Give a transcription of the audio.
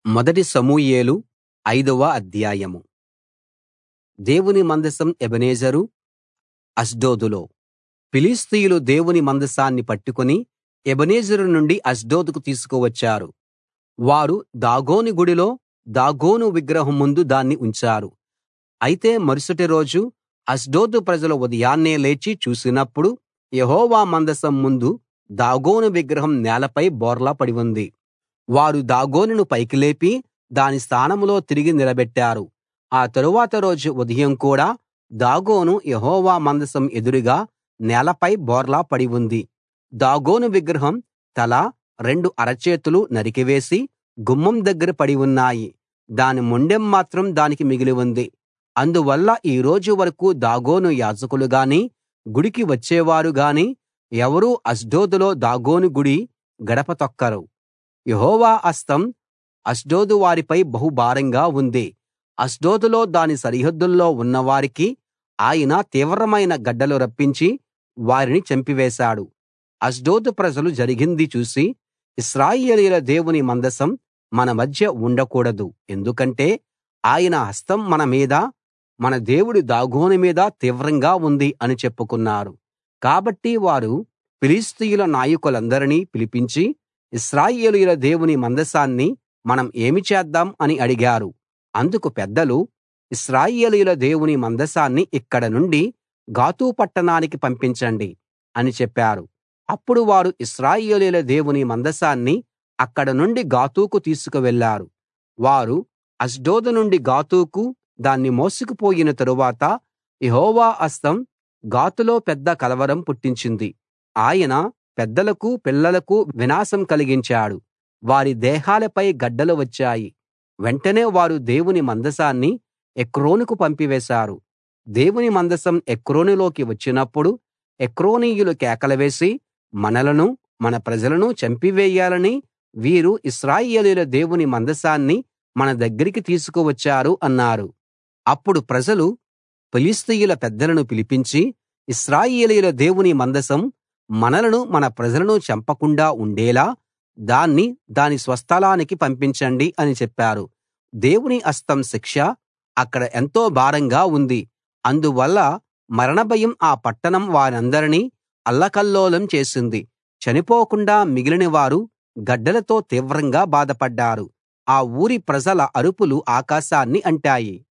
మొదటి సమూయేలు ఐదవ అధ్యాయం దేవుని మందసం ఎబెనెజరు అష్డోదులో ఫిలిష్తీయులు దేవుని మందసాన్ని పట్టుకుని ఎబెనెజరు నుండి అష్డోదుకు తీసుకువచ్చారు వారు దాగోను గుడిలో దాగోను విగ్రహం ముందు దాన్ని ఉంచారు అయితే మరుసటి రోజు అష్డోదు ప్రజలు ఉదయాన్నే లేచి చూసినప్పుడు యెహోవా మందసం ముందు దాగోను విగ్రహం నేలపై బోర్లా పడి ఉంది వారు దాగోనును పైకి లేపి దాని స్థానంలో తిరిగి నిలబెట్టారు ఆ తరువాత రోజు ఉదయం కూడా దాగోను యెహోవా మందసం ఎదురుగా నేలపై బోర్లా పడి ఉంది దాగోను విగ్రహం తల రెండు అరచేతులు నరికివేసి గుమ్మం దగ్గర పడి ఉన్నాయి దాని మొండెం మాత్రం దానికి మిగిలి ఉంది అందువల్ల ఈ రోజు వరకూ దాగోను యాజకులు గాని గుడికి వచ్చేవారు గాని ఎవరూ అష్డోదులో దాగోను గుడి గడప తొక్కరు యెహోవా హస్తం అష్డోదు వారిపై బహు భారంగా ఉంది అష్డోదులో దాని సరిహద్దుల్లో ఉన్నవారికి ఆయన తీవ్రమైన గడ్డలు రప్పించి వారిని చంపివేశాడు అష్డోదు ప్రజలు జరిగింది చూసి ఇశ్రాయేలీయుల దేవుని మందసం మన మధ్య ఉండకూడదు ఎందుకంటే ఆయన హస్తం మన మీద మన దేవుడి దాగోను మీద తీవ్రంగా ఉంది అని చెప్పుకున్నారు కాబట్టి వారు ఫిలిష్తీయుల నాయకులందరినీ పిలిపించి ఇశ్రాయేలీయుల దేవుని మందసాన్ని మనం ఏమి చేద్దాం అని అడిగారు అందుకు పెద్దలు ఇశ్రాయేలీయుల దేవుని మందసాన్ని ఇక్కడ నుండి గాతు పట్టణానికి పంపించండి అని చెప్పారు అప్పుడు వారు ఇశ్రాయేలీయుల దేవుని మందసాన్ని అక్కడ నుండి గాతుకు తీసుకువెళ్లారు వారు అష్డోదు నుండి గాతుకు దాన్ని మోసుకుపోయిన తరువాత యెహోవా హస్తం గాతులో పెద్ద కలవరం పుట్టించింది ఆయన పెద్దలకు పిల్లలకు వినాశం కలిగించాడు వారి దేహాలపై గడ్డలు వచ్చాయి వెంటనే వారు దేవుని మందసాన్ని ఎక్రోనుకు పంపివేశారు దేవుని మందసం ఎక్రోనులోకి వచ్చినప్పుడు ఎక్రోనీయులు కేకలు వేసి మనలను మన ప్రజలను చంపివేయాలని వీరు ఇశ్రాయేలీయుల దేవుని మందసాన్ని మన దగ్గరికి తీసుకువచ్చారు అన్నారు అప్పుడు ప్రజలు ఫిలిష్తీయుల పెద్దలను పిలిపించి ఇశ్రాయేలీయుల దేవుని మందసం మనలను మన ప్రజలను చంపకుండా ఉండేలా దాన్ని దాని స్వస్థలానికి పంపించండి అని చెప్పారు దేవుని హస్తం శిక్ష అక్కడ ఎంతో భారంగా ఉంది అందువల్ల మరణభయం ఆ పట్టణం వారందరినీ అల్లకల్లోలం చేసింది చనిపోకుండా మిగిలిన వారు గడ్డలతో తీవ్రంగా బాధపడ్డారు ఆ ఊరి ప్రజల అరుపులు ఆకాశాన్ని అంటాయి